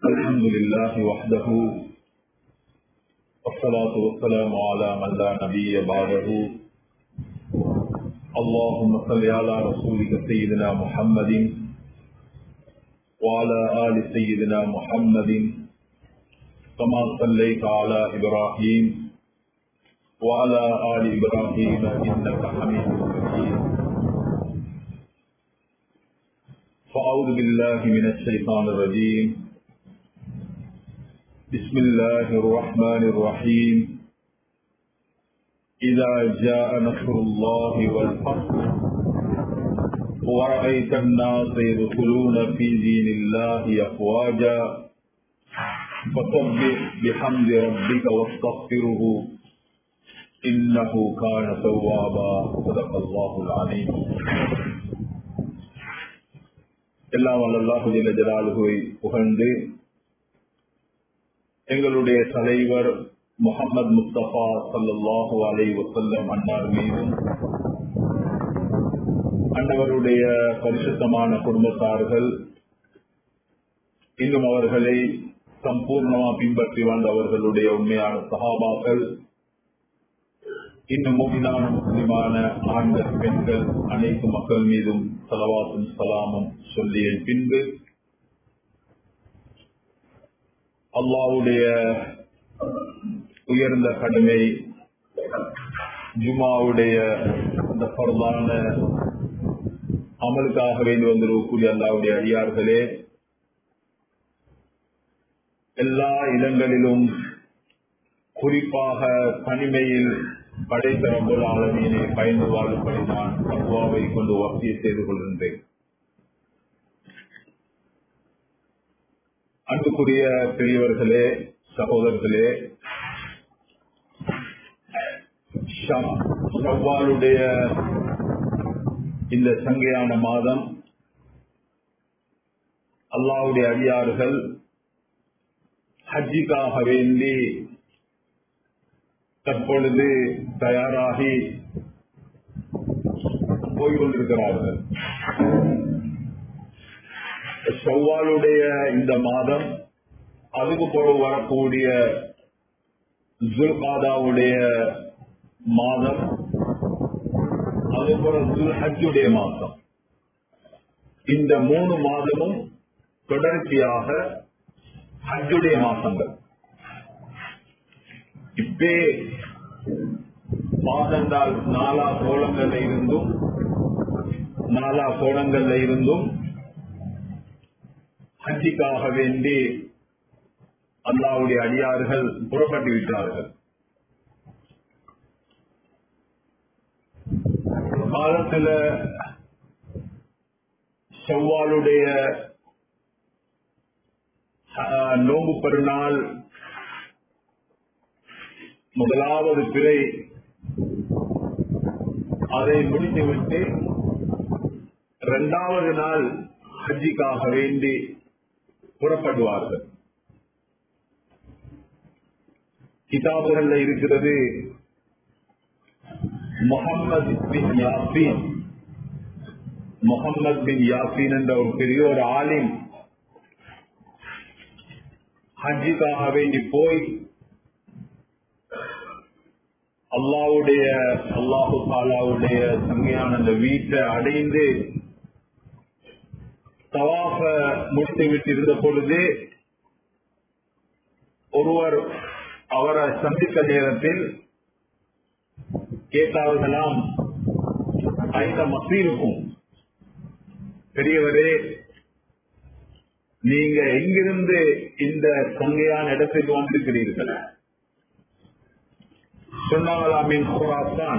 الحمد لله وحده والصلاة والسلام على من لا نبي بعده اللهم صل على رسولك سيدنا محمد وعلى آل سيدنا محمد كما صليت على إبراهيم وعلى آل إبراهيم إنك حميد مجيد فأعوذ بالله من الشيطان الرجيم بسم الله الرحمن الرحيم إذا جاء نصر الله والفتح ورأيت الناس يدخلون في دين الله أفواجا فسبح بحمد ربك واستغفره إنه كان توابا صدق الله العليم எல்லாம் அல்லாஹு ஜல ஜலாலுவை புகழ்ந்து எங்களுடைய தலைவர் முகமது முஸ்தபா சல்லாஹூ அலை வசல்லம் அன்னார் மீதும் அன்னவருடைய பரிசுத்தமான குடும்பத்தார்கள் இன்னும் அவர்களை சம்பூர்ணமா பின்பற்றி வந்தவர்களுடைய உண்மையான சகாபாக்கள் இன்னும் மூமினான முஸ்லிமான ஆண்கள் பெண்கள் அனைத்து மக்கள் மீதும் சலவாத்தும் சலாமும் சொல்லிய பின்பு அல்லாவுடைய உயர்ந்த கடமை ஜுமாவுடைய இந்த பரவான அமலுக்காக வேண்டி வந்திருக்கக்கூடிய அல்லாவுடைய அடியார்களே எல்லா இடங்களிலும் குறிப்பாக தனிமையில் படைத்த ரப்பல் ஆலமீனை பயந்து வாழும்படி நான் அல்வாவை கொண்டு வசதிய செய்து கொள்கின்றேன் அன்புக்குரிய பெரியவர்களே சகோதரர்களே ஷவ்வாலுடைய இந்த சங்கையான மாதம் அல்லாவுடைய அடியார்கள் ஹஜ்ஜிக்காக வேண்டி தற்பொழுது தயாராகி போய்கொண்டிருக்கிறார்கள் செவ்வாளுடைய இந்த மாதம் அதுக்கு பிறகு வரக்கூடிய ஜுல்காதாவுடைய மாதம் அதுபோல ஹஜ்ஜுடைய மாதம் இந்த மூணு மாதமும் தொடர்ச்சியாக ஹஜ்ஜுடைய மாசங்கள் இப்பே மாதந்தால் நாலா கோலங்கள்ல இருந்தும் நாலா கோலங்கள்ல இருந்தும் ஹஜ்ஜிக்காக வேண்டி அல்லாவுடைய அடியார்கள் புறப்பட்டு விட்டார்கள் காலத்துல செவ்வாளுடைய நோம்பு பெருநாள் முதலாவது பிறை அதை முடித்துவிட்டு இரண்டாவது நாள் ஹஜ்ஜிக்காக வேண்டி புறப்படுவார்கள் கிதாபுகள்ல இருக்கிறது முகம்மது பின் யாசீன் முகம்மது பின் யாசீன் என்ற ஒரு பெரிய ஒரு ஆலிம் ஹஜ்ஜிக்காக வேண்டி போய் அல்லாவுடைய அல்லாஹு தாலாவுடைய சங்கையான அந்த வீட்டை அடைந்து தவாஃப முடித்து விட்டிருந்த பொழுது ஒருவர் அவரை சந்தித்த நேரத்தில் கேட்டார்களாம் ஐந்த மசீருக்கும் பெரியவரே நீங்க எங்கிருந்து இந்த சங்கையான இடத்துக்கு வந்திருக்கிறீர்கள் சொன்னாங்களாமின் குராசான்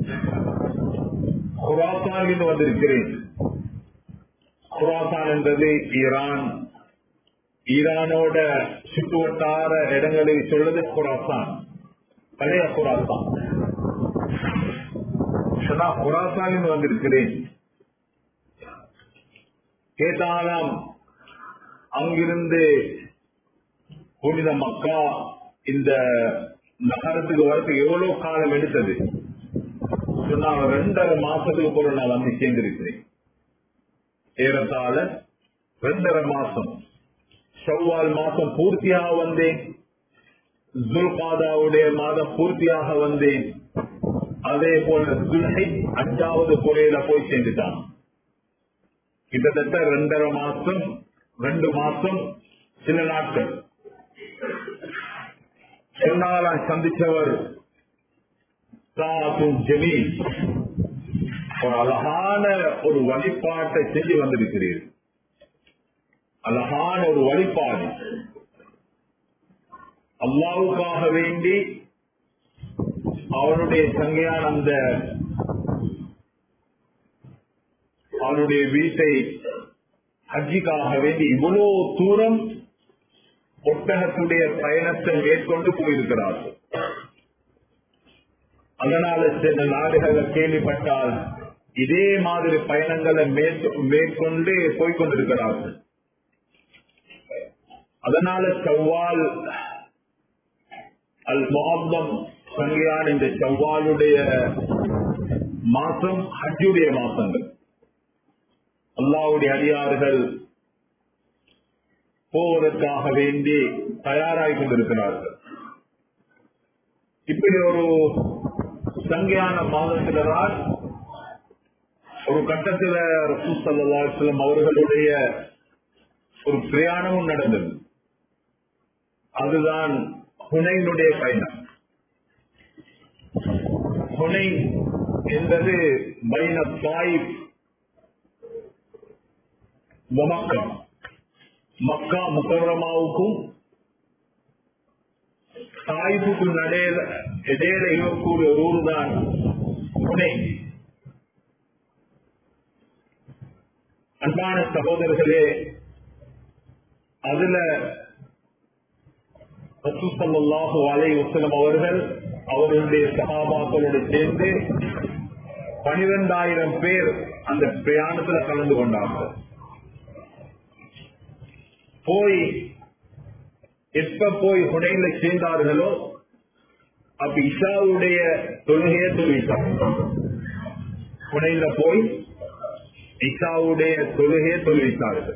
குராசான் வந்திருக்கிறேன் குராசான் என்பது ஈரான் ஈரானோட சுற்று வட்டார இடங்களை சொல்றது குராசான் பழைய குராசான் சொன்னா குராசான் வந்திருக்கிறேன் கேட்டாலாம் அங்கிருந்து புனித மக்கா இந்த நகரத்துக்கு வரதுக்கு எவ்வளவு காலம் எடுத்தது சொன்னாங்க ரெண்டரை மாசத்துக்கு பிறகு நான் வந்து சேர்ந்திருக்கிறேன் ஏறத்தாழ ரெண்டரை மாசம் ஷவ்வால் மாசம் பூர்த்தியாக வந்தேன் ஜுல்காதாவுடைய மாதம் பூர்த்தியாக வந்தேன் அதே போல துல்ஹை அஞ்சாவது புறையில போய் சேர்ந்துட்டான் கிட்டத்தட்ட ரெண்டரை மாசம் ரெண்டு மாசம் சில நாட்கள் சொன்னாலாம் சந்திச்சவர் ஜமீன் ஒரு அழகான ஒரு வழிபாட்டை செஞ்சு வந்திருக்கிறீர்கள் அழகான ஒரு வழிபாடு அல்லாவுக்காக வேண்டி அவனுடைய சங்கையான அந்த அவனுடைய வீட்டை ஹஜ்ஜிக்காக வேண்டி இவ்வளவு தூரம் ஒட்டகத்துடைய பயணத்தை மேற்கொண்டு போயிருக்கிறார்கள் அதனால சில நாடுகளை கேள்விப்பட்டால் இதே மாதிரி பயணங்களை மேற்கொண்டு போய்கொண்டிருக்கிறார்கள் அதனால செவ்வால் அல் முகம்மம் சங்கையான இந்த செவ்வாலுடைய மாசம் ஹஜ்ஜுடைய மாசங்கள் அல்லாவுடைய அடியார்கள் போவதற்காக வேண்டி தயாராகி கொண்டிருக்கிறார்கள் இப்படி ஒரு சங்கையான மாதத்தில்தான் ஒரு கட்டத்தில் ரசூ சல்லாஸ்லம் அவர்களுடைய ஒரு பிரயாணமும் நடந்தது அதுதான் ஹுனைனுடைய பயணம் ஹுனை என்பது பைன தாயிப் மக்கா மக்கா முக்கரமாவுக்கும் தாய்ப்புக்கும் நடையில இடையில இருக்கக்கூடிய ஒரு ஊர் தான் புனே அன்பான சகோதரர்களே அதுல ரசூசல்லாஹு அலை வசலம் அவர்கள் அவர்களுடைய சகாபாக்களோடு சேர்ந்து பனிரெண்டாயிரம் பேர் அந்த பிரயாணத்துல கலந்து கொண்டாங்க போய் எப்ப போய் ஹுனைல சேர்ந்தார்களோ அப்ப இஷாவுடைய தொழுகையை தொழுவித்தாங்க ஹுனைல போய் இஷாவுடைய தொழுகையை தொழுவித்தார்கள்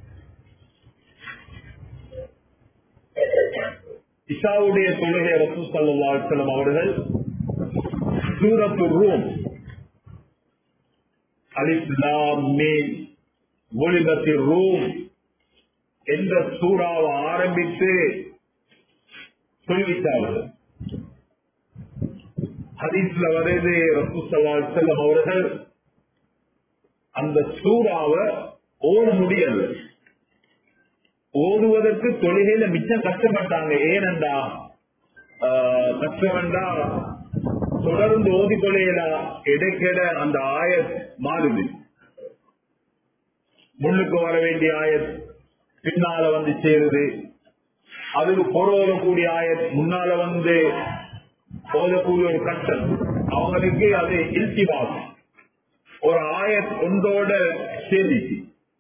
இஷாவுடைய தொழுகை ரசூ சல்லாஹலம் அவர்கள் சூரத்து ரூம் அலிஸ்லாம் மீன் ஒளிபத்தி ரூம் என்ற சூறாவை ஆரம்பித்து சொல்லிவிட்டார்கள் ஹதீஸ்ல வருது ரசூசல்லா செல்லம் அவர்கள் அந்த சூறாவை ஓட முடியல ஓடுவதற்கு தொழுகையில மிச்சம் கஷ்டப்பட்டாங்க ஏனென்றா கஷ்டம்டா தொடர்ந்து ஓதி கொள்ளையில இடைக்கிட அந்த ஆயத் மாறுது முன்னுக்கு வர வேண்டிய ஆயத் பின்னால வந்து சேருது அதுக்கு பொருளக்கூடிய ஆயத் முன்னால வந்து ஓதக்கூடிய ஒரு கட்டம் அவங்களுக்கு அது இல்திவாஸ் ஒரு ஆயத் ஒன்றோட சேர்ந்துச்சு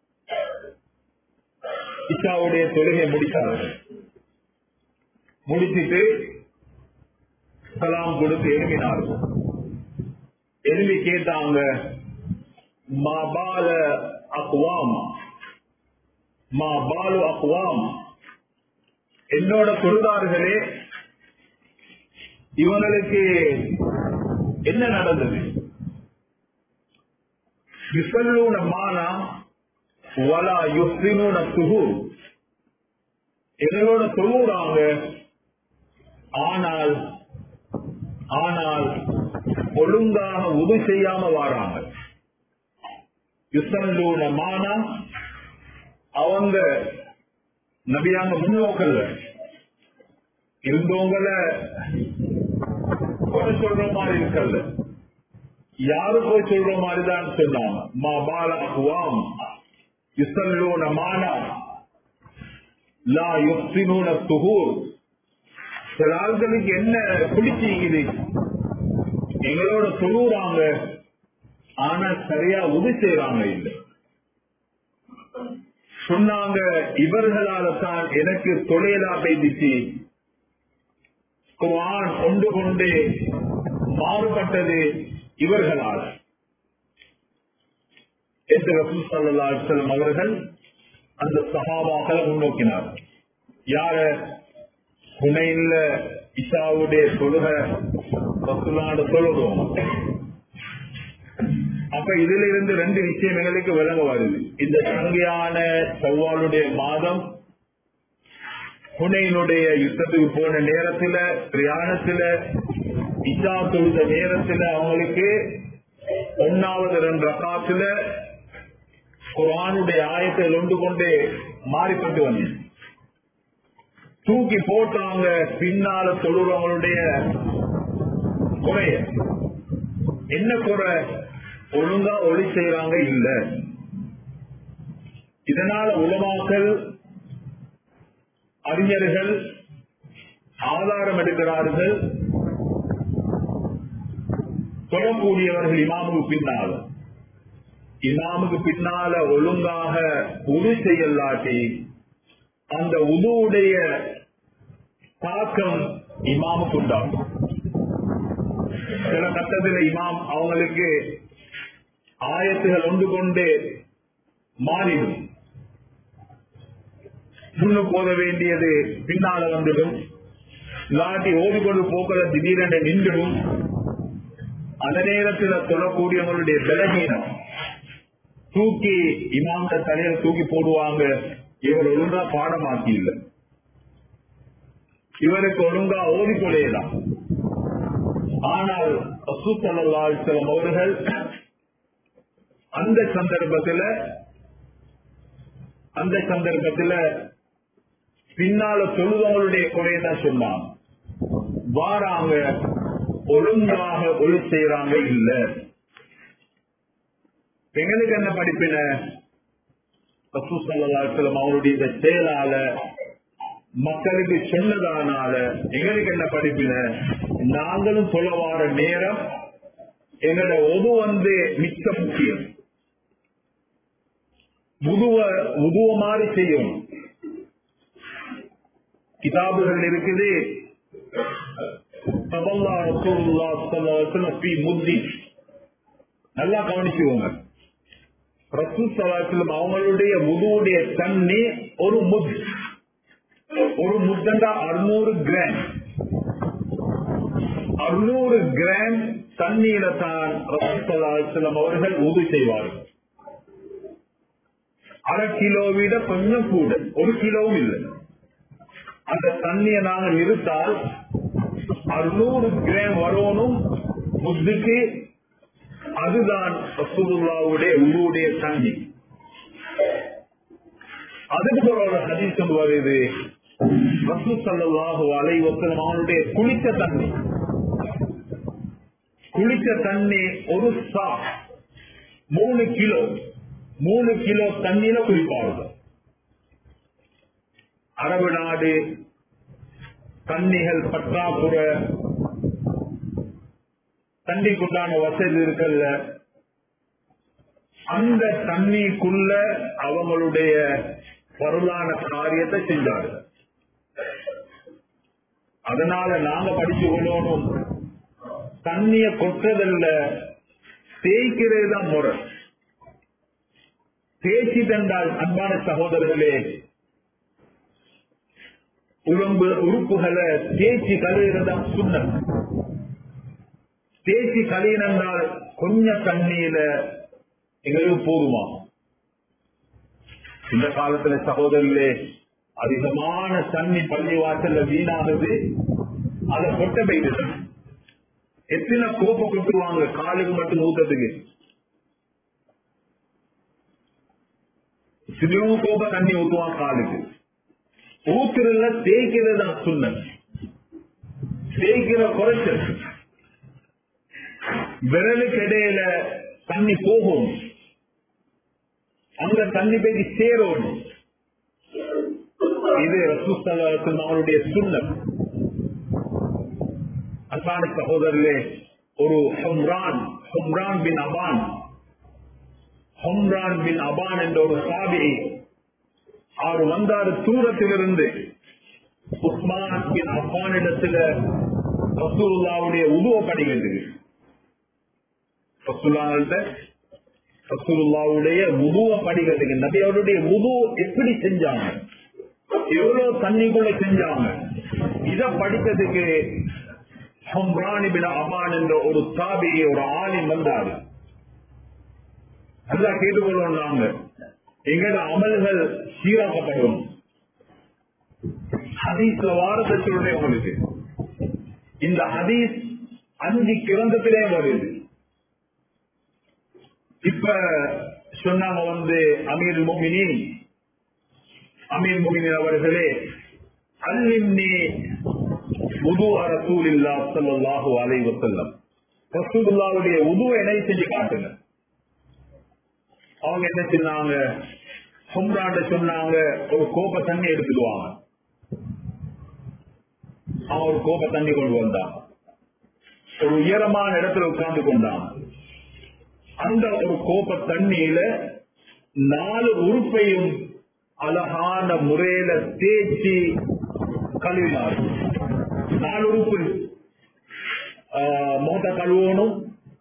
இஷாவுடைய தொழுகை முடிச்சாங்க முடிச்சிட்டு சலாம் கொடுத்து எழுப்பினார்கள் எழுப்பி கேட்டாங்க மாபால அக்வாம் மா பாலு அக்வாம் என்னோட தொழுதார்களே இவங்களுக்கு என்ன நடந்தது யுசல்லூன மானா வலா யுஸ்லினூன துகு எங்களோட தொழுறாங்க ஆனால் ஆனால் ஒழுங்காக உது செய்யாம வாராங்க யுசல்லூன மானா அவங்க நபியாங்க முன்னோக்கல்ல இருந்தவங்கள போய் சொல்ற மாதிரி இருக்கல்ல யாரு போய் சொல்ற மாதிரி தான் சொன்னாங்க மா பால அஹ்வாம் யுசல்லூன மானா லா யுக்தினூன துகூர் சில ஆள்களுக்கு என்ன பிடிச்சிக்குது எங்களோட தொழுறாங்க ஆனா சரியா உதவி செய்யறாங்க இல்லை சொன்னாங்க இவர்களால தான் எனக்கு தொழிலா பேசிச்சு குர்ஆன் கொண்டு கொண்டு மாறுபட்டது இவர்களால் என்று ரசூல் ஸல்லல்லாஹு அலைஹி வஸல்லம் அவர்கள் அந்த சகாபாக்களை முன்னோக்கினார் யார புனையில இஷாவுடைய தொழுக பசுலான தொழுகிறோம் அப்ப இதுல இருந்து ரெண்டு விஷயம் எங்களுக்கு விளங்க வருது இந்த சங்கையான செவ்வாளுடைய மாதம் புனையினுடைய யுத்தத்துக்கு போன நேரத்துல பிரயாணத்துல இஷா தொழுத நேரத்துல அவங்களுக்கு ஒன்னாவது ரெண்டு ரகாத்துல குரானுடைய ஆயத்தை ஒன்று கொண்டு மாறிப்பட்டு வந்தது தூக்கி போட்டாங்க பின்னால தொழுறவங்களுடைய குறைய என்ன குறை ஒழுங்கா ஒளி செய்யறாங்க இல்ல இதனால உலமாக்கள் அறிஞர்கள் ஆதாரம் எடுக்கிறார்கள் சொல்லக்கூடியவர்கள் இமாமுக்கு பின்னால இமாமுக்கு பின்னால ஒழுங்காக உது செய்யலாட்டி அந்த உதுவுடைய தாக்கம் இமாமுக்கு உண்டாகும் சில கட்டத்தில் இமாம் அவங்களுக்கு ஆயத்துகள் ஒன்று கொண்டு மாறிடும் முன்னு போக வேண்டியது பின்னால வந்துடும் இல்லாட்டி ஓடிக்கொண்டு போக்கிற திடீரென நின்றுடும் அந்த நேரத்தில் சொல்லக்கூடியவங்களுடைய பலகீனம் தூக்கி இமாந்த தலையில தூக்கி போடுவாங்க இவர் ஒழுங்கா பாடமாக்கி இல்லை இவருக்கு ஒழுங்கா ஓடிக்கொள்ளலாம் ஆனால் அசுத்தலால் அவர்கள் அந்த சந்தர்ப்பத்தில் அந்த சந்தர்ப்பத்தில் பின்னால தொழுதவங்களுடைய குறையதான் சொன்னாங்க வாராங்க ஒழுங்காக ஒளி செய்யறாங்க இல்ல எங்களுக்கு என்ன படிப்பின ரசூசல்லாஸ்லம் அவருடைய இந்த செயலால மக்களுக்கு சொன்னதானால எங்களுக்கு என்ன படிப்பின நாங்களும் சொல்ல வார நேரம் எங்களோட ஒது வந்து மிக்க முக்கியம் உதுவ உதுவ மாதிரி செய்யும் கிதாபுகள் இருக்குது நல்லா கவனிச்சுக்கோங்க ரசூசலாத்திலும் அவங்களுடைய முதுவுடைய தண்ணி ஒரு முத் ஒரு முத்தண்டா அறுநூறு கிராம் அறுநூறு கிராம் தண்ணீர தான் ரசூசலாத்திலும் அவர்கள் உது செய்வார்கள் அரை கிலோ விட கொஞ்சம் கூட ஒரு கிலோவும் இல்லை அந்த தண்ணியை நாங்க நிறுத்தால் அறுநூறு கிராம் வரணும் முத்துக்கு அதுதான் ரசூலுல்லாவுடைய உருவுடைய தண்ணி அதுக்கு போல ஒரு ஹதீஸ் வருது ரசூ சல்லாஹு அலைவசம் அவனுடைய குளித்த தண்ணி குளித்த தண்ணி ஒரு சா மூணு கிலோ மூணு கிலோ தண்ணியில குளிப்பார்கள் அரபு நாடு தண்ணிகள் பற்றாக்குறை தண்ணிக்குண்டான வசதி இருக்கல்ல அந்த தண்ணிக்குள்ள அவங்களுடைய பொருளான காரியத்தை செஞ்சார்கள் அதனால நாங்க படிச்சு கொள்ளணும் தண்ணிய கொட்டுறதல்ல தேய்க்கிறது தான் முறை தேய்ச்சி தந்தால் அன்பான சகோதரர்களே உடம்பு உறுப்புகளை தேய்ச்சி கழுவுறதான் சுண்ணம் தேய்ச்சி கழுவினால் கொஞ்சம் தண்ணியில எங்களுக்கு போதுமா இந்த காலத்துல சகோதரர்களே அதிகமான தண்ணி பள்ளி வாசல்ல வீணாகுது அதை கொட்ட போயிடுது எத்தனை கோப்பை கொட்டுவாங்க காலுக்கு மட்டும் ஊத்தத்துக்கு சிறிய கோப்பை தண்ணி ஊத்துவான் காலுக்கு ஊத்துறதுல தேய்க்கிறது தான் சொன்ன தேய்க்கிற குறைச்சல் விரலுக்கு இடையில தண்ணி போகும் அங்க தண்ணி போய் சேரும் இது ரசூஸ்தலத்தின் அவருடைய சுண்ணம் அன்பான சகோதரர்களே ஒரு ஹம்ரான் ஹம்ரான் பின் அபான் ஹம்ரான் பின் அபான் என்ற ஒரு சாபி அவர் வந்தாரு தூரத்திலிருந்து உஸ்மான் பின் அப்பானிடத்துல ரசூல்லாவுடைய உருவப்படுகின்றது ரசூல்லாங்கள்ட்ட ரசூலுல்லாவுடைய உதுவ படிக்கிறதுக்கு நபியோருடைய உது எப்படி செஞ்சாங்க எவ்வளவு தண்ணிக்குள்ள செஞ்சாங்க இத படிக்கிறதுக்கு அபான் என்ற ஒரு தாபி ஒரு ஆலிம் வந்தாரு நல்லா கேட்டுக்கொள்வோம் நாங்க எங்களோட அமல்கள் சீராக்கப்படும் ஹதீஸ்ல வாரதத்தினுடைய உங்களுக்கு இந்த ஹதீஸ் அஞ்சு கிரந்தத்திலே வருது இப்ப சொன்னாங்க வந்து அமீர் மோமினி அமீர் மோமினி அவர்களே அல்லின்னி உது அரசூலில்லா சல்லாஹூ அலை வசல்லம் ரசூலுல்லாவுடைய உதுவை என்ன செஞ்சு காட்டுங்க அவங்க என்ன சொன்னாங்க ஹும்ராண்ட சொன்னாங்க ஒரு கோப்ப தண்ணி எடுத்துடுவாங்க அவன் ஒரு கோப்ப தண்ணி கொண்டு வந்தான் ஒரு உயரமான இடத்துல உட்கார்ந்து கொண்டான் அந்த ஒரு கோப்ப தண்ணியில நாலு உறுப்பையும் அழகான முறையில தேய்ச்சி கழுவினார் நாலு உறுப்பு முகத்தை கழுவணும்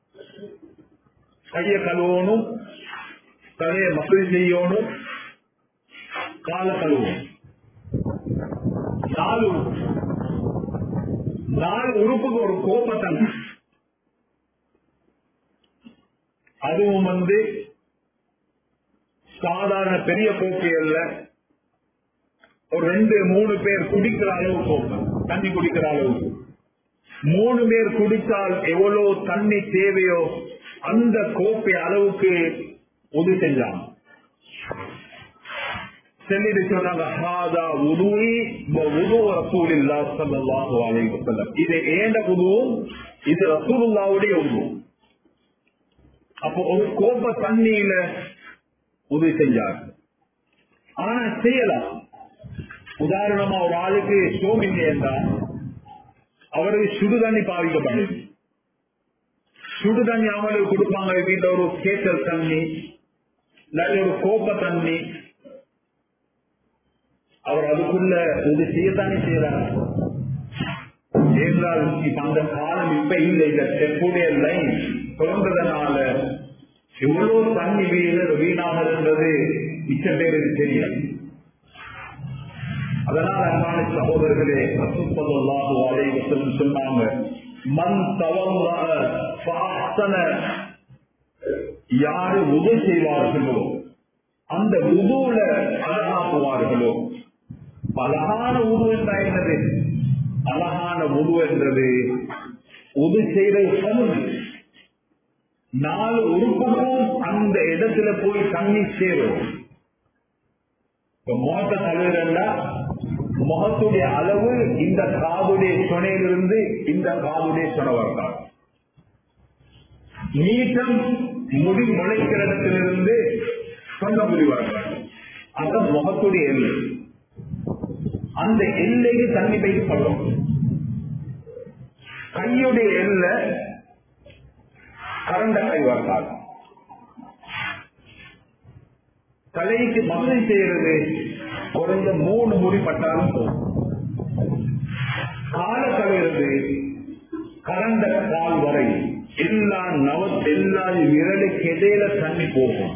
கைய கழுவணும் தலைய மசூதி செய்யணும் கால கழுவணும் நாலு நாலு உறுப்புக்கு ஒரு கோப்பத்தன் அதுவும் வந்து சாதாரண பெரிய கோப்பை அல்ல ஒரு ரெண்டு மூணு பேர் குடிக்கிற அளவு கோப்பை தண்ணி குடிக்கிற அளவு மூணு பேர் குடித்தால் எவ்வளவு தண்ணி தேவையோ அந்த கோப்பை அளவுக்கு உதவி செஞ்சாங்க சொல்லிட்டு சொன்னாங்க ஹாதா உதுவி உது ரசூலில்லா ஸல்லல்லாஹு அலைஹி வஸல்லம் இது ஏண்ட உதுவும் இது ரசூலுல்லாவுடைய உது அப்போ ஒரு கோப்ப தண்ணியில உதவி செஞ்சார் ஆனா செய்யலாம் உதாரணமா ஒரு ஆளுக்கு சோமில்லை என்றால் அவருக்கு சுடு தண்ணி பாதிக்கப்படுது சுடு தண்ணி அவங்களுக்கு கொடுப்பாங்க வீட்டுல ஒரு கேட்டல் தண்ணி இல்லாட்டி ஒரு கோப்ப தண்ணி அவர் அதுக்குள்ள இது செய்யத்தானே செய்யறார் ஏனென்றால் இப்ப அந்த காலம் இப்ப இல்லை இந்த ஸ்டெப்புடைய லைன் திறந்ததுனால எவ்வளவு தண்ணி வீடு வீணாகிறன்றது மிச்ச பேருக்கு தெரியும் அதனால் அன்பான சகோதரர்களே ரசூலுல்லாஹு அலைஹி வஸல்லம் சொன்னாங்க மன் தவல்ல யாரு உதவி செய்வார்களோ அந்த உதுவுல அழகாக்குவார்களோ அழகான உது என்றால் என்னது அழகான உது என்றது உது செய்வது சமது நாலு உறுப்புக்கும் அந்த இடத்துல போய் தண்ணி சேரும் முகத்தை தழுவுறா முகத்துடைய அளவு இந்த காதுடைய துணையிலிருந்து இந்த காதுடைய துணை வரலாம் நீட்டம் முடி முளைக்கிற இடத்திலிருந்து சொந்த முடி வரலாம் அந்த முகத்துடைய எல்லை அந்த எல்லைக்கு தண்ணி வைக்கப்படும் கையுடைய எல்லை கரண்ட கை வரலாம் தலைக்கு மசை செய்யறது குறைந்த மூணு முடி பட்டாலும் போதும் கால கலையிறது கரண்ட கால் வரை எல்லா நவ எல்லா விரலுக்கு இடையில தண்ணி போகும்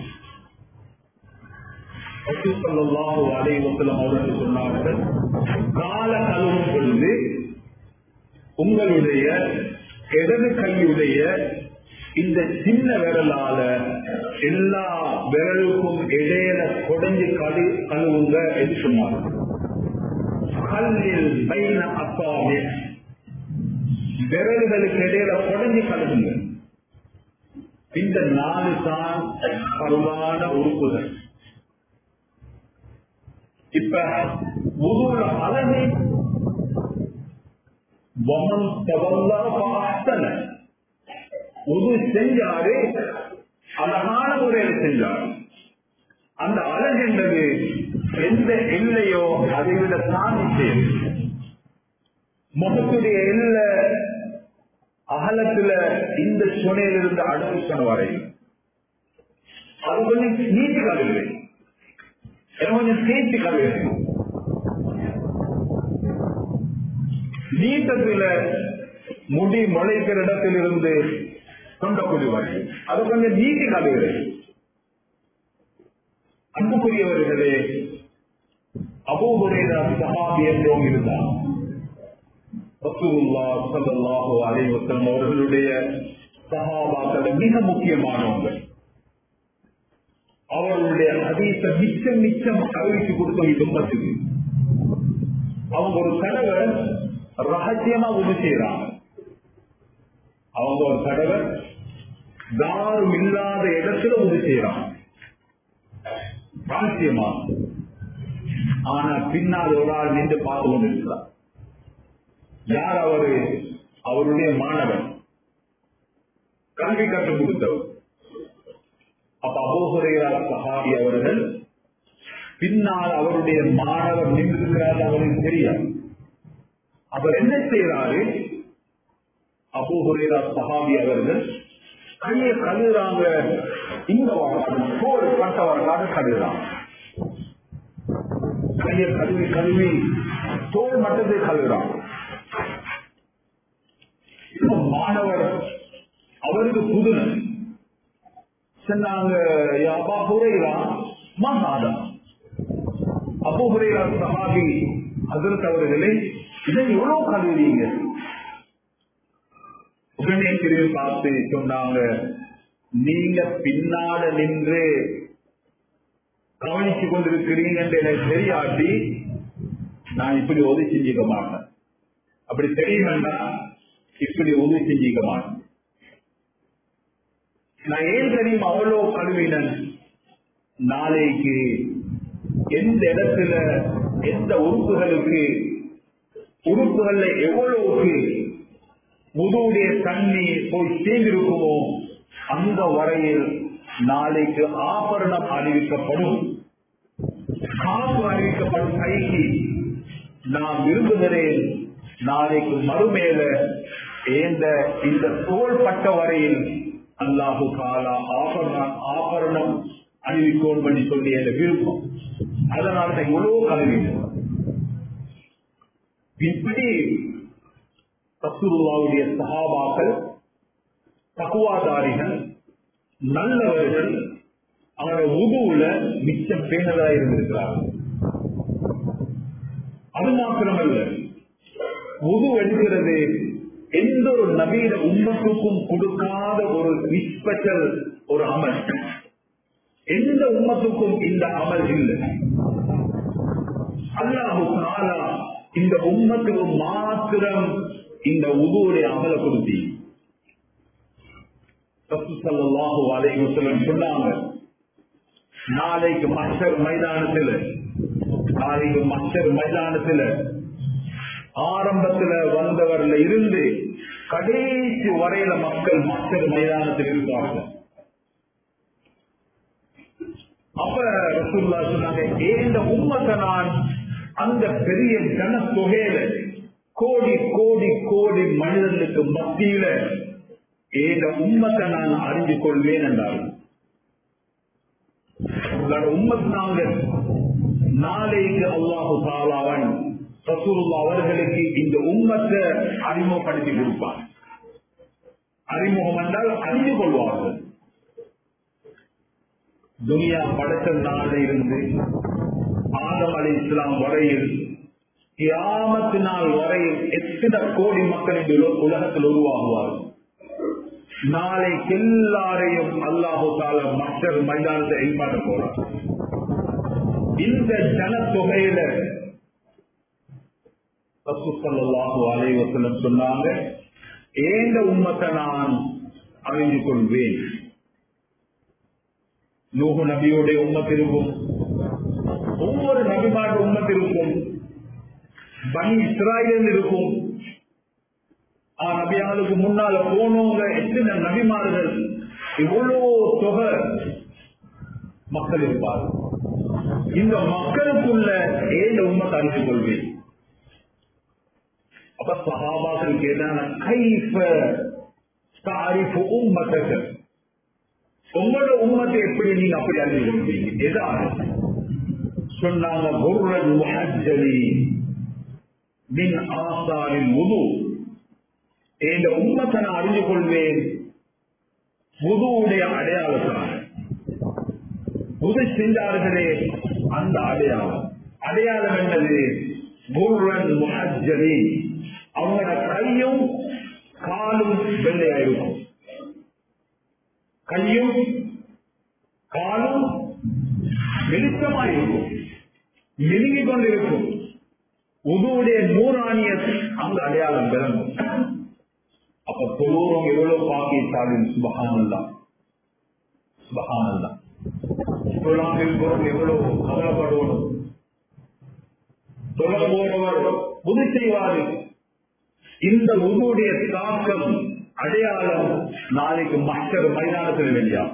அலைவசலம் அவர்கள் சொன்னார்கள் கால கழுவும் பொழுது உங்களுடைய இடது கையுடைய இந்த சின்ன விரலால எல்லா விரலுக்கும் இடையில கொடைஞ்சு கழு கழுவுங்க என்று சொன்னார்கள் கல்லில் பைன அப்பாவே விரல்களுக்கு இடையில கொடைஞ்சு கழுவுங்க இந்த நாலு தான் பருவான உறுப்புகள் இப்ப ஒரு அழகு வமன் தவல்லா பார்த்தன உது செஞ்சாரு அழகான முறையில் செஞ்சார் அந்த அழகு என்பது எந்த எல்லையோ அதை விட தாண்டி செய்யும் முகத்துடைய எல்ல அகலத்துல இந்த சுனையிலிருந்து அடுத்த சுனை வரை அது கொஞ்சம் நீட்டி கழுவு கொஞ்சம் சேர்த்து கழுவு நீட்டத்துல முடி முளைக்கிற இடத்திலிருந்து தொண்டக்குடி வரை அது கொஞ்சம் நீட்டி கழுவுறது அன்புக்குரியவர்களே அபூஹுரேரா சஹாபி என்றும் இருந்தார் ரசூலுல்லா ஸல்லல்லாஹு அலைஹி வஸல்லம் அவர்களுடைய சஹாபாக்கள் மிக முக்கியமானவங்க அவர்களுடைய அதீச மிச்சம் மிச்சம் அறிவிச்சு கொடுத்த குடும்பத்துக்கு அவங்க ஒரு தடவை ரகசியமா உதவி செய்யறாங்க அவங்க ஒரு தடவை யாரும் இல்லாத இடத்துல உதவி செய்யறாங்க ரகசியமா ஆனா பின்னால் ஒரு ஆள் நின்று பார்த்து கொண்டிருக்கிறார் யார் அவரு அவருடைய மாணவன் கல்வி கற்றுக் கொடுத்தவர் அப்ப அபோகுரையா சஹாபி அவர்கள் பின்னால் அவருடைய மாணவர் நின்றிருக்கிறார் அவருக்கு தெரியாது அவர் என்ன செய்யறாரு அபோகுரையா சஹாபி அவர்கள் கையை கழுவுறாங்க இங்க வரலாறு தோல் பட்ட வரலாறு கழுவுறாங்க கையை கழுவி கழுவி தோல் மட்டத்தை கழுவுறாங்க மாணவர் அவருக்கு புதுமை சொன்னாங்க அப்பா ஹுரைரா மகாதா அப்போ ஹுரைரா சஹாபி அதற்கு அவர்களே இதை எவ்வளவு கழுவுறீங்க உடனே திரும்பி பார்த்து சொன்னாங்க நீங்க பின்னால நின்று கவனிச்சு கொண்டிருக்கிறீங்க என்று எனக்கு தெரியாட்டி நான் இப்படி உதவி செஞ்சுக்க மாட்டேன் அப்படி தெரியுமென்னா இப்படி உதவி செஞ்சுக்க மாட்டேன் நான் ஏன் தெரியும் அவ்வளோ கழுவினன் நாளைக்கு எந்த இடத்துல எந்த உறுப்புகளுக்கு உறுப்புகள்ல எவ்வளவுக்கு முதுவுடைய தண்ணி போய் சேர்ந்திருக்குமோ அந்த வரையில் நாளைக்கு ஆபரணம் அறிவிக்கப்படும் காப்பு அறிவிக்கப்படும் கைக்கு நான் விரும்புகிறேன் நாளைக்கு மறுமேல ஏந்த இந்த தோள்பட்ட வரையில் அல்லாஹு காலா ஆபரணம் ஆபரணம் அணிவிக்கோம் பண்ணி சொல்லி என்ற விருப்பம் அதனால தான் இவ்வளவு கல்வி இப்படி ரசூலுல்லாவுடைய சஹாபாக்கள் தகுவாதாரிகள் நல்லவர்கள் அவருடைய உதுவுல மிச்சம் பேணதா இருந்திருக்கிறார்கள் அது மாத்திரமல்ல உது எடுக்கிறது எந்த ஒரு நவீன உண்மத்துக்கும் கொடுக்காத ஒரு ஸ்பெஷல் ஒரு அமல் எந்த உண்மத்துக்கும் இந்த அமல் இல்லை அல்லாஹு தாலா இந்த உம்மத்துக்கு மாத்திரம் இந்த உதுவுடைய அமலை கொடுத்தி சல்லாஹு அலைவசலம் சொன்னாங்க நாளைக்கு மஸ்டர் மைதானத்தில் நாளைக்கு மஸ்டர் மைதானத்தில் ஆரம்பத்துல வந்தவர்ல இருந்து கடைசி வரையில மக்கள் மஸ்டர் மைதானத்தில் இருப்பார்கள் அப்ப ரசூல்லா சொன்னாங்க ஏந்த உம்மத்தை நான் அந்த பெரிய ஜன தொகையில கோடி கோடி கோடி மனிதர்களுக்கு மத்தியில ஏந்த உம்மத்தை நான் அறிந்து கொள்வேன் என்றார்கள் உம்மத் நாங்கள் நாளைக்கு அல்லாஹு தாலாவன் ரசூலுல்லா அவர்களுக்கு இந்த உம்மத்தை அறிமுகப்படுத்தி கொடுப்பார் அறிமுகம் என்றால் அறிந்து கொள்வார்கள் துனியா படைத்த நாளில் இருந்து ஆதம் அலி இஸ்லாம் வரையில் கியாமத்து நாள் வரையில் எத்தனை கோடி மக்கள் இந்த உலகத்தில் உருவாகுவார்கள் நாளைக்கு எல்லாரையும் அல்லாஹு தால மக்கள் மைதானத்தை எதிர்பார்க்க போறார் இந்த ஜனத்தொகையில ரசூசல்லாஹு அலைவசலம் சொன்னாங்க ஏந்த உண்மத்தை நான் அறிந்து கொள்வேன் நூகு நபியுடைய உம்மத்திற்கும் ஒவ்வொரு நபிமாരുടെ உம்மத்திற்கும் பனி இஸ்ராயல் இருக்கும் ஆ நபியாளுக்கு முன்னால போனவங்க எத்தனை நபிமார்கள் இவ்வளவு தொகை மக்கள் இருப்பார் இந்த மக்களுக்குள்ள ஏந்த உண்மத்தை அறிந்து கொள்வேன் அப்ப சகாபாக்கள் கேட்டாங்க கைஃப தாரிஃபு உம்மத்தக உங்களோட உம்மத்தை எப்படி நீங்க அப்படி அறிந்து கொள்வீங்க எதாவது சொன்னாங்க குர்ரன் முஹஜலி மின் ஆசாரின் முது இந்த உம்மத்தை நான் அறிந்து கொள்வேன் முதுவுடைய அடையாளத்தான உதவி செஞ்சார்களே அந்த அடையாளம் அடையாளம் என்னது குர்ரன் முஹஜ்ஜலி அவங்களோட கையும் காலும் வெள்ளையா இருக்கும் கையும் காலும் வெளிச்சமா இருக்கும் மெழுகிக் கொண்டிருக்கும் உதுவுடைய நூறாணிய அந்த அடையாளம் விளங்கும் அப்ப தொழுவோம் எவ்வளவு பாக்கியசாலின் சுபகானல்லா சுபகானல்லா தொழாமல் இருக்கிறோம் எவ்வளவு கவலைப்படுவோம் தொழ போறவர் உதவி செய்வாரு இந்த உதுவுடைய தாக்கம் அடையாளம் நாளைக்கு மக்கள் மைதானத்தில் வெளியா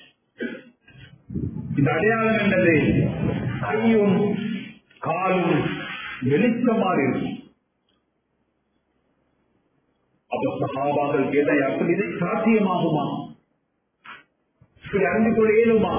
இந்த அடையாளம் என்னது கையும் காலும் வெளிச்சமாக இருக்கும் அப்ப சகாபாக்கள் கேட்டா அப்படி இது சாத்தியமாகுமா இப்படி அறிந்து கொள்ள இயலுமா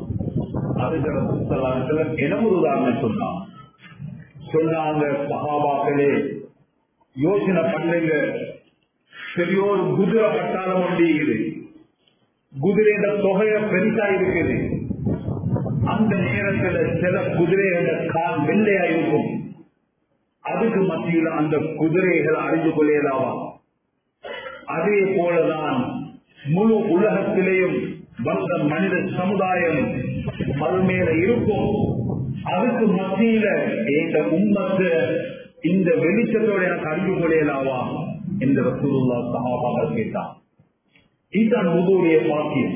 அது என ஒரு உதாரணம் சொன்னான் சொன்னாங்க சகாபாக்களே யோசனை பண்ணுங்க பெரியோர் குதிரை பட்டாளம் ஒன்றியுது குதிரையோட தொகைய பெருசா இருக்குது அந்த நேரத்துல சில குதிரையோட கால் வெள்ளையா இருக்கும் அதுக்கு மத்தியில் அந்த குதிரைகள் அறிந்து கொள்ளலாமா அதே போலதான் முழு உலகத்திலேயும் வந்த மனித சமுதாயம் மறுமேல இருக்கும் அதுக்கு மத்தியில இந்த உண்மத்து இந்த வெளிச்சத்தோட எனக்கு அறிந்து கொள்ளலாவா என்று ரசூலுல்லா சஹாபாக கேட்டான் இதுதான் முதுடைய பாக்கியம்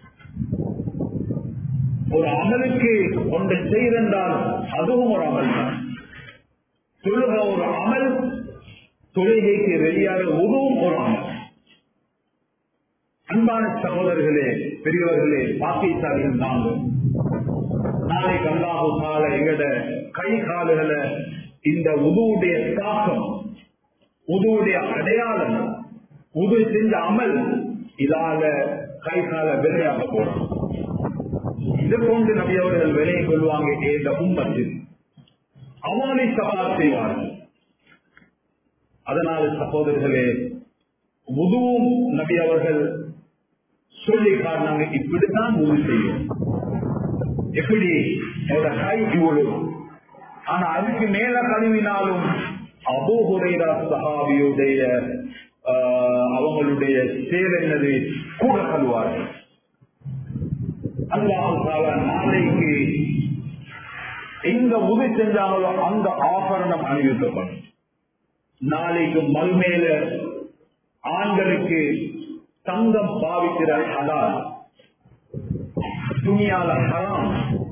ஒரு அமலுக்கு ஒன்றை செய்திருந்தால் அதுவும் ஒரு அமல் தான் தொழுக ஒரு அமல் தொழுகைக்கு வெளியாக உதவும் ஒரு அமல் அன்பான சகோதரர்களே பெரியவர்களே பாக்கியசாலிகள் நாங்கள் நாளைக்கு அல்லாஹு கால எங்கட கை காலுகளை இந்த உதுவுடைய தாக்கம் உதுவுடைய அடையாளம் உது செஞ்ச அமல் இதால கை கால விலையாக போறோம் இது போன்று நபி அவர்கள் விலையை கொள்வாங்க இந்த உம்மத்தில் அவனை சவால் செய்வார்கள் அதனால் சகோதரர்களே உதுவும் நபி அவர்கள் சொல்லி காரணங்க இப்படித்தான் உதவி செய்யும் எப்படி என்னோட கை இவ்வளவு ஆனா அதுக்கு மேல கழுவினாலும் அபோகுரைரா சஹாபியுடைய அவங்களுடைய சேர் என்னது கூட கழுவார்கள் அல்லாஹால நாளைக்கு எங்க உதவி செஞ்சாங்களோ அந்த ஆபரணம் அணிவிக்கப்படும் நாளைக்கு மல்மேல ஆண்களுக்கு தங்கம் பாவிக்கிற ஹலால் துணியால ஹராம்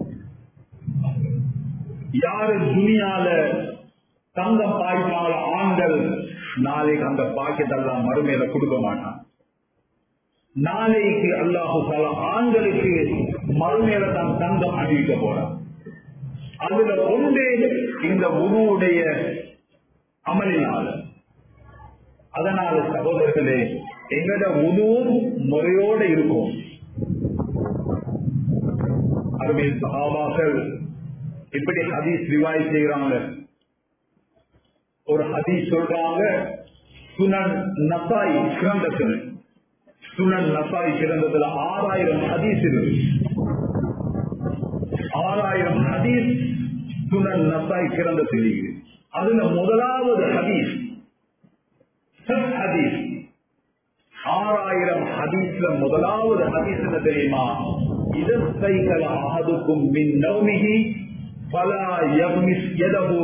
யாரு துணியால தங்கம் பாய்ப்பாங்களோ ஆண்கள் நாளைக்கு அந்த பாக்கெட்டெல்லாம் மறுமையில கொடுக்க மாட்டான் நாளைக்கு அல்லாஹு சாலா ஆண்களுக்கு மறுமையில தான் தங்கம் அணிவிக்க போறான் அதுல ஒன்றே இந்த உருவுடைய அமலினால அதனால சகோதரர்களே எங்கட உருவும் முறையோட இருக்கும் அருமை சகாபாக்கள் இப்படி ஹதீஸ் ரிவாய் செய்யறாங்க ஒரு ஹதீஸ் சொல்றாங்க சுனன் நசாய் கிரந்தத்தில் சுனன் நசாய் கிரந்தத்தில் ஆறாயிரம் ஹதீஸ் இருக்கு ஆறாயிரம் ஹதீஸ் சுனன் நசாய் கிரந்தத்தில் இருக்கு அதுல முதலாவது ஹதீஸ் ஹதீஸ் ஆறாயிரம் ஹதீஸ்ல முதலாவது ஹதீஸ் என்ன தெரியுமா இதற்கைகள் அகதுக்கும் மின் நௌமிகி பலா யக்மிஸ் எதவு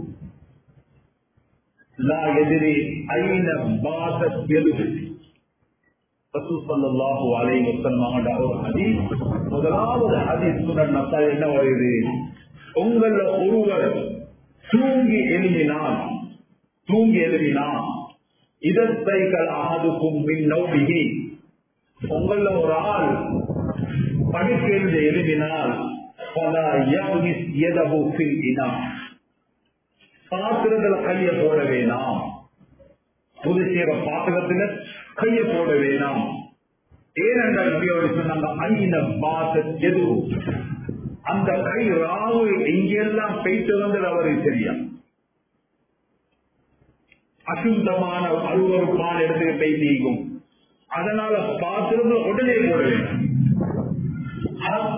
லா எதிரி ஐன பாசத் எதுகு ரசூசல்லாஹு அலை வசல்லம் ஒரு ஹதீஸ் முதலாவது ஹதீஸ் சுனன் நசாய் என்ன வருது உங்கள ஒருவர் தூங்கி எழுதினால் தூங்கி எழுதினால் இதற்கைகள் அகதுக்கும் மின் நௌமிகி உங்கள ஒரு ஆள் படுக்கையில் எழுதினால் பல யக்மிஸ் எதவு ஃபில் இனா பாத்திரத்துல கைய போட வேணாம் புது சேர பாத்திரத்துல கைய போட வேணாம் ஏனென்றால் நபியோடு சொன்னாங்க ஐன பாச எது அந்த கை ராவு எங்கெல்லாம் போயிட்டு வந்தது அவருக்கு தெரியும் அசுத்தமான அருவறுப்பான இடத்துக்கு போய் நீங்கும் அதனால பாத்திரத்துல உடனே போட வேண்டும்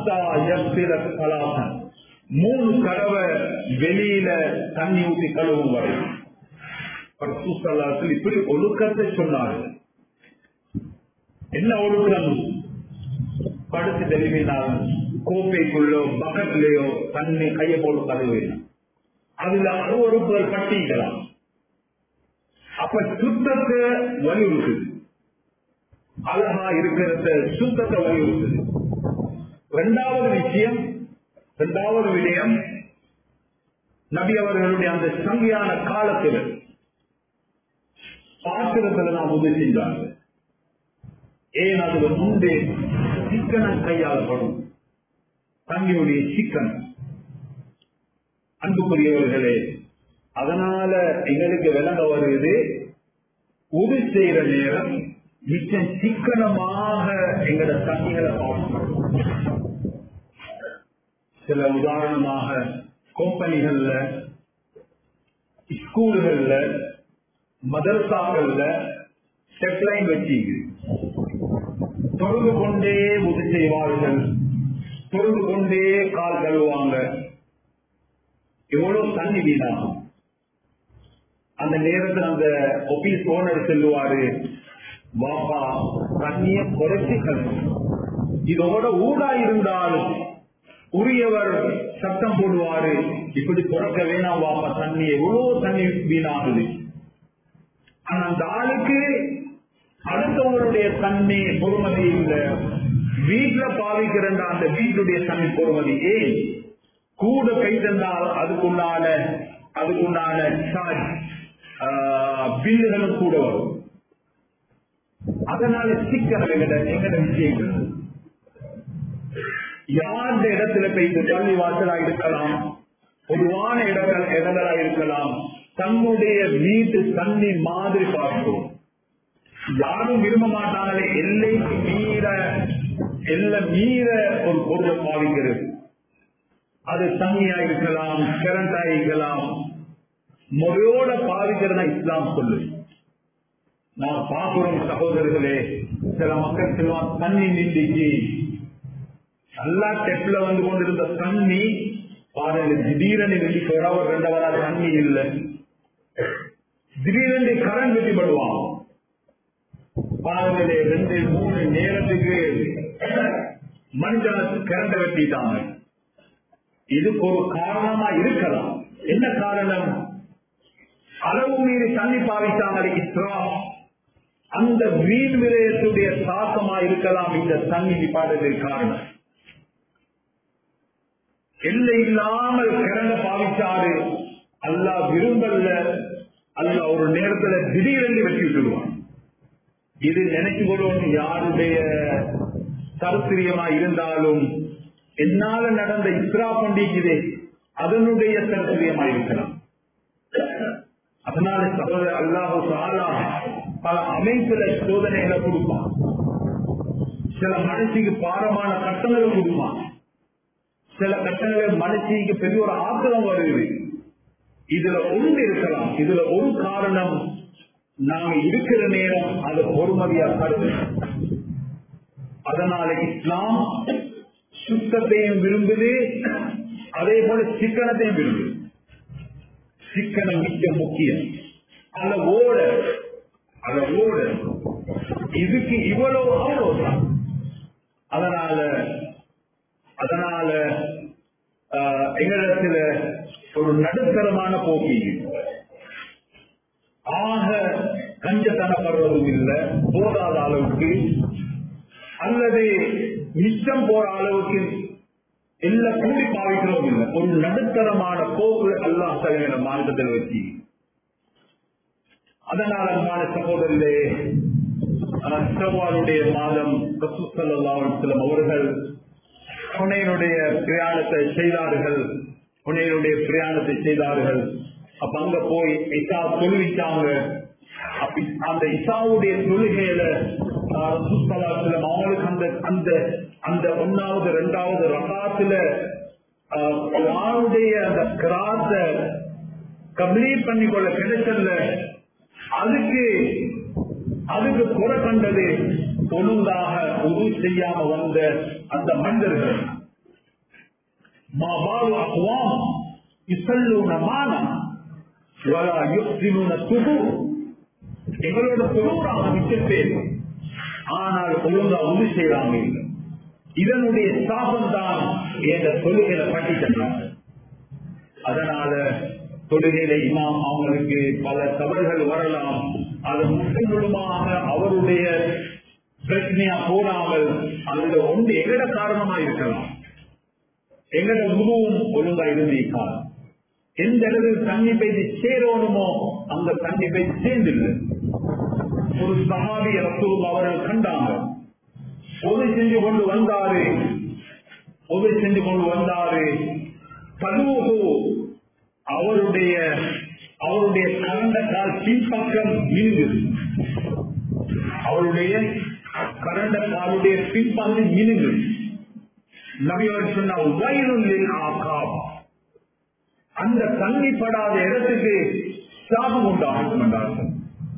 ஹத்தா யக்சில கலாசன் மூணு தடவை வெளியில தண்ணி ஊற்றி கழுவும் வரை பரிசுத்தலாத்தில் இப்படி ஒழுக்கத்தை சொன்னார்கள் என்ன ஒழுக்கம் படுத்து தெளிவினால் கோப்பைக்குள்ளோ பக்கத்திலேயோ தண்ணி கையை போட்டு கழுவேன் அதுல அருவறுப்புகள் பட்டிக்கலாம் அப்ப சுத்தத்தை வலியுறுத்துது அழகா இருக்கிறத சுத்தத்தை வலியுறுத்துது இரண்டாவது விஷயம் இரண்டாவது விடயம் நபி அவர்களுடைய அந்த சங்கியான காலத்தில் பாத்திரத்துல நாம் உதவி செஞ்சார்கள் ஏன் அதுல முன்பே சிக்கனம் கையாளப்படும் தண்ணியுடைய சிக்கனம் அன்புக்குரியவர்களே அதனால எங்களுக்கு விளங்க வருது உது செய்யற நேரம் மிச்சம் சிக்கனமாக எங்களோட தண்ணிகளை பார்க்கணும் சில உதாரணமாக கம்பெனிகள்ல ஸ்கூல்கள்ல மதரசாக்கள்ல செட்லைன் வச்சு தொழுது கொண்டே உது செய்வார்கள் தொழுது கொண்டே கால் கழுவாங்க எவ்வளவு தண்ணி வீணாகும் அந்த நேரத்தில் அந்த ஆபீஸ் ஓனர் செல்லுவாரு வாப்பா தண்ணிய குறைச்சி கழுவு இதோட ஊடா இருந்தாலும் உரியவர் சத்தம் போடுவாரு இப்படி குறைக்க வேணாம் வாப்பா தண்ணி எவ்வளவு தண்ணி வீணாகுது ஆனா அந்த ஆளுக்கு அடுத்தவங்களுடைய தண்ணி பொறுமதி இல்லை வீட்டுல பாவிக்கிற அந்த வீட்டுடைய தண்ணி பொறுமதி ஏன் கூட கை தந்தால் அதுக்குண்டான அதுக்குண்டான சார்ஜ் பில்லுகளும் கூட வரும் அதனால சிக்கல் எங்கட எங்கட விஷயங்கள் யார் இடத்துல போயிட்டு பள்ளி வாசலா இருக்கலாம் பொதுவான இடங்கள் இடங்களா இருக்கலாம் தன்னுடைய வீட்டு தண்ணி மாதிரி பார்ப்போம் யாரும் விரும்ப மாட்டாங்களே எல்லைக்கு மீற எல்லை மீற ஒரு பொருளை பாவிக்கிறது அது தண்ணியா இருக்கலாம் கரண்டா இருக்கலாம் முறையோட பாதிக்கிறதா இஸ்லாம் சொல்லு நான் பாக்குறோம் சகோதரர்களே சில மக்கள் சொல்லுவான் தண்ணி நின்றுச்சு நல்லா டெப்ல வந்து கொண்டிருந்த தண்ணி பாருங்க திடீரென்று வெளிக்கு வர ஒரு ரெண்டு வரா தண்ணி இல்லை திடீரென்று கரண்ட் வெட்டிப்படுவான் பாருங்களே ரெண்டு மூணு நேரத்துக்கு மனுஷன கரண்ட் வெட்டிட்டாங்க இதுக்கு ஒரு காரணமா இருக்கலாம் என்ன காரணம் அளவு மீறி தண்ணி பாவித்தாங்க இஸ்லாம் அந்த வீண் விரயத்துடைய தாக்கமா இருக்கலாம் இந்த தண்ணி நிப்பாடுவதற்கு காரணம் எல்லை இல்லாமல் கிரண்ட பாவிச்சாரு அல்லா விரும்பல்ல அல்ல ஒரு நேரத்துல திடீரென்று வெட்டி விட்டுடுவான் இது நினைச்சு கொள்வோம் யாருடைய சரித்திரியமா இருந்தாலும் என்னால நடந்த இஸ்ரா பண்டிகை அதனுடைய சரித்திரியமா இருக்கலாம் அதனால சகோதர அல்லாஹு சாலா பல அமைப்புல சோதனைகளை கொடுப்பான் சில மனுஷிக்கு பாரமான கட்டங்களை கொடுப்பான் சில கட்டங்கள் மனுஷிக்கு பெரிய ஒரு ஆத்திரம் வருது இதுல ஒன்று இருக்கலாம் இதுல ஒரு காரணம் நாங்க இருக்கிற நேரம் அது பொறுமதியா கருது அதனால இஸ்லாம் சுத்தத்தையும் விரும்புது அதே போல சிக்கனத்தையும் விரும்புது சிக்கனம் மிக்க முக்கியம் அல்ல ஓட அல்ல ஓட இதுக்கு இவ்வளவு அவ்வளவுதான் அதனால அதனால எங்களிடத்துல ஒரு நடுத்தரமான போக்கி ஆக கஞ்சத்தனப்படுறதும் இல்லை போதாத அளவுக்கு அல்லது மிச்சம் போற அளவுக்கு எல்லா கூடி பாவிக்கிறதும் இல்லை ஒரு நடுத்தரமான போக்கு அல்லாஹ் தலைவன மார்க்கத்தில் வச்சு அதனால் அன்பான சகோதரர்களே சவாலுடைய மாதம் சிலம் அவர்கள் புனையனுடைய பிரயாணத்தை செய்தார்கள் புனையனுடைய பிரயாணத்தை செய்தார்கள் அப்ப அங்க போய் இசா தொழுவிச்சாங்க அந்த இசாவுடைய தொழுகையில அவங்களுக்கு அந்த அந்த அந்த ஒன்னாவது ரெண்டாவது ரகாத்துல யாருடைய அந்த கிராத்த கம்ப்ளீட் பண்ணிக்கொள்ள கிடைச்சல அதுக்கு அதுக்கு குறை கண்டது ஒழுங்காக உதவி செய்யாம வந்த அந்த மனிதர்கள் மாபாலு அக்வாம் இசல்லூன மானம் வலா யுக்தினூன துபு எங்களோட தொழுறாங்க மிச்சம் பேர் ஆனால் ஒழுங்கா உதவி செய்யறாங்க இல்லை இதனுடைய சாபம் தான் என்ற தொழுகையில பட்டிட்டாங்க அதனால தொழுகையில இமாம் அவங்களுக்கு பல தவறுகள் வரலாம் அது முழுமாக அவருடைய பிரச்சனையா போடாமல் அதுல ஒன்று எங்கட காரணமா இருக்கலாம் எங்கட உருவம் ஒழுங்கா இருந்திருக்காது எந்த இடத்தில் தண்ணி பெய்து சேரணுமோ அந்த தண்ணி பெய்து சேர்ந்தில்லை ஒரு சகாபி ரசூல் அவர்கள் கண்டாங்க உதவி செஞ்சு கொண்டு வந்தாரு உதவி செஞ்சு கொண்டு வந்தாரு பலூகு அவருடைய அவருடைய கரண்ட கால் பின்பக்கம் மினுங்குது அவருடைய கரண்ட காலுடைய பின்பகுதி மினுங்குது நபியவர் சொன்ன வயலுள்ளில் ஆகாம் அந்த தண்ணி படாத இடத்துக்கு சாபம் உண்டாகட்டும் என்றார்கள்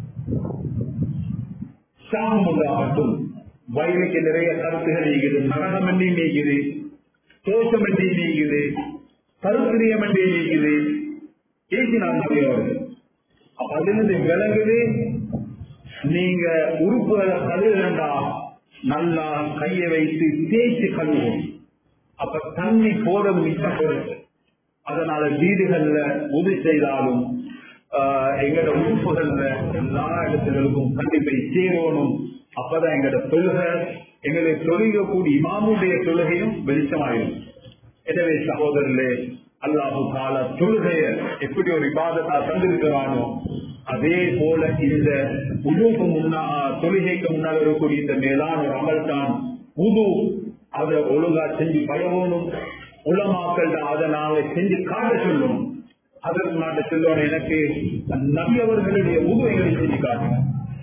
சாபம் உண்டாகட்டும் வயலுக்கு நிறைய கருத்துகள் நீக்குது நரகம் என்றே நீக்குது தோஷம் என்றே நீக்குது கருத்திரியம் என்றே நீக்குது பேசினார் நபியவர்கள் அதிலிருந்து விலகுது நீங்க உறுப்புகளை கழுவுறா நல்லா கையை வைத்து தேய்ச்சி கழுவும் அப்ப தண்ணி போறது மிச்சப்படுது அதனால வீடுகள்ல உதவி செய்தாலும் ஆஹ், எங்கட உறுப்புகள்ல எல்லா இடத்துகளுக்கும் கண்டிப்பை சேரணும் அப்பதான் எங்கட தொழுகை எங்களை தொழுகக்கூடிய இமாமுடைய தொழுகையும் வெளிச்சமாயிரும் எனவே சகோதரர்களே அல்லாஹு கால தொழுகைய எப்படி ஒரு விவாதத்தா தந்திருக்கிறானோ அதே போல இந்த உதுவுக்கு முன்னா தொழுகைக்கு முன்னால் இருக்கக்கூடிய இந்த மேலான ஒரு அமல் தான் உது அதை ஒழுங்கா செஞ்சு பயவோனும் உலமாக்கள் அதை நாங்க செஞ்சு காட்ட சொல்லும் அதற்கு நாட்ட சொல்லணும் எனக்கு நபி அவர்களுடைய உதவிகளை செஞ்சு காட்டுங்க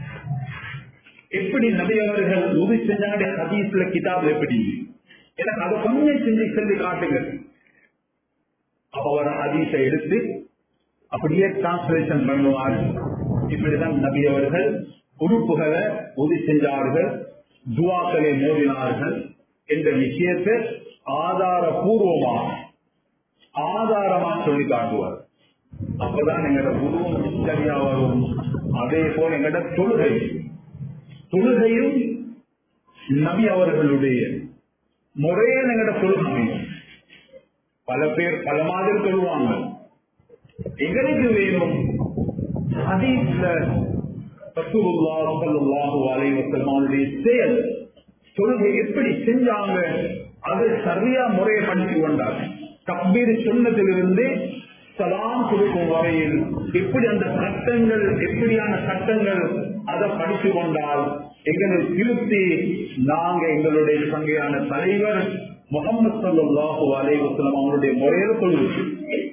எப்படி நபி அவர்கள் உதவி செஞ்சாங்க ஹதீஸ்ல கிதாப் எப்படி எனக்கு அதை கொஞ்சம் செஞ்சு செஞ்சு காட்டுங்க அப்ப அவர் ஹதீஸை எடுத்து அப்படியே டிரான்ஸ்லேஷன் பண்ணுவார் இப்படிதான் நபி அவர்கள் உறுப்புகளை உதவி செஞ்சார்கள் துவாக்களை மோதினார்கள் என்ற விஷயத்தை ஆதாரபூர்வமா ஆதாரமா சொல்லி காட்டுவார் அப்பதான் எங்களோட உருவம் சரியா வரும் அதே போல எங்களோட தொழுகை தொழுகையும் நபி அவர்களுடைய முறையில் எங்களோட தொழுகை அமையும். பல பேர் பல மாதிரி சொல்லுவாங்க எங்களுக்கு வேணும் ஹதீஸ்ல ரசூலுல்லாஹ் ஸல்லல்லாஹு அலைஹி வஸல்லம் அவருடைய செயல் தொழுகை எப்படி செஞ்சாங்க அது சரியா முறையை படித்து கொண்டார் தக்பீர் சொன்னதிலிருந்து சலாம் கொடுக்கும் வரையில் எப்படி அந்த சட்டங்கள் எப்படியான சட்டங்கள் அதை படித்து கொண்டால் எங்களை திருப்தி நாங்க எங்களுடைய சங்கையான தலைவர் முகமது சல்லாஹூ அலைஹி வஸல்லம் அவருடைய முறையில் கொள்வது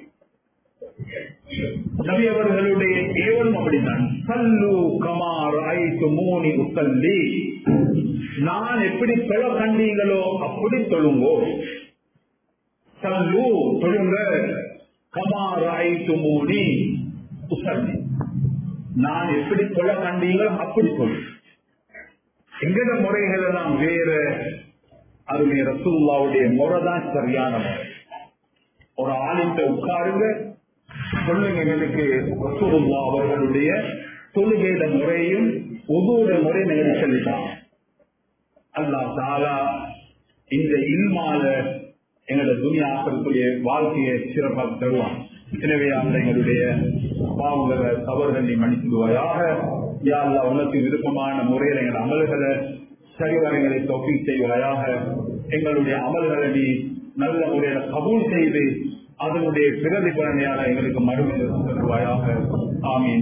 நபி அவர்களுடைய ஏவலும் அப்படித்தான் சல்லு கமார் ஐத்து மூனி உசல்லி நான் எப்படி தொழ கண்டீங்களோ அப்படி தொழுங்கோ சல்லு தொழுங்க கமார் ஐத்து மூனி உசல்லி நான் எப்படி தொழ கண்டீங்களோ அப்படி தொழு எங்கட முறைகள் எல்லாம் வேற அருமை ரசூல்லாவுடைய முறை தான் சரியான முறை ஒரு ஆளுகிட்ட உட்காருங்க சொல்லுங்க எங்களுக்கு ரசூலுல்லா அவர்களுடைய தொழுகையில முறையும் ஒவ்வொரு முறையும் எங்களுக்கு சொல்லிட்டாங்க அல்லாஹ் தாலா இந்த இல்மால எங்களோட துணியாக்கக்கூடிய வாழ்க்கையை சிறப்பாக தருவான் எனவே அந்த எங்களுடைய பாவங்களை தவறுகள் நீ மன்னித்துடுவாயாக யாழ்லா உனக்கு விருப்பமான முறையில் எங்கள் அமல்களை சரிவரங்களை தொகை செய்வாயாக எங்களுடைய அமல்களை நீ நல்ல முறையில கபூல் செய்து அதனுடைய பிரதிபலனையாக எங்களுக்கு மறுமையில் தருவாயாக ஆமீன்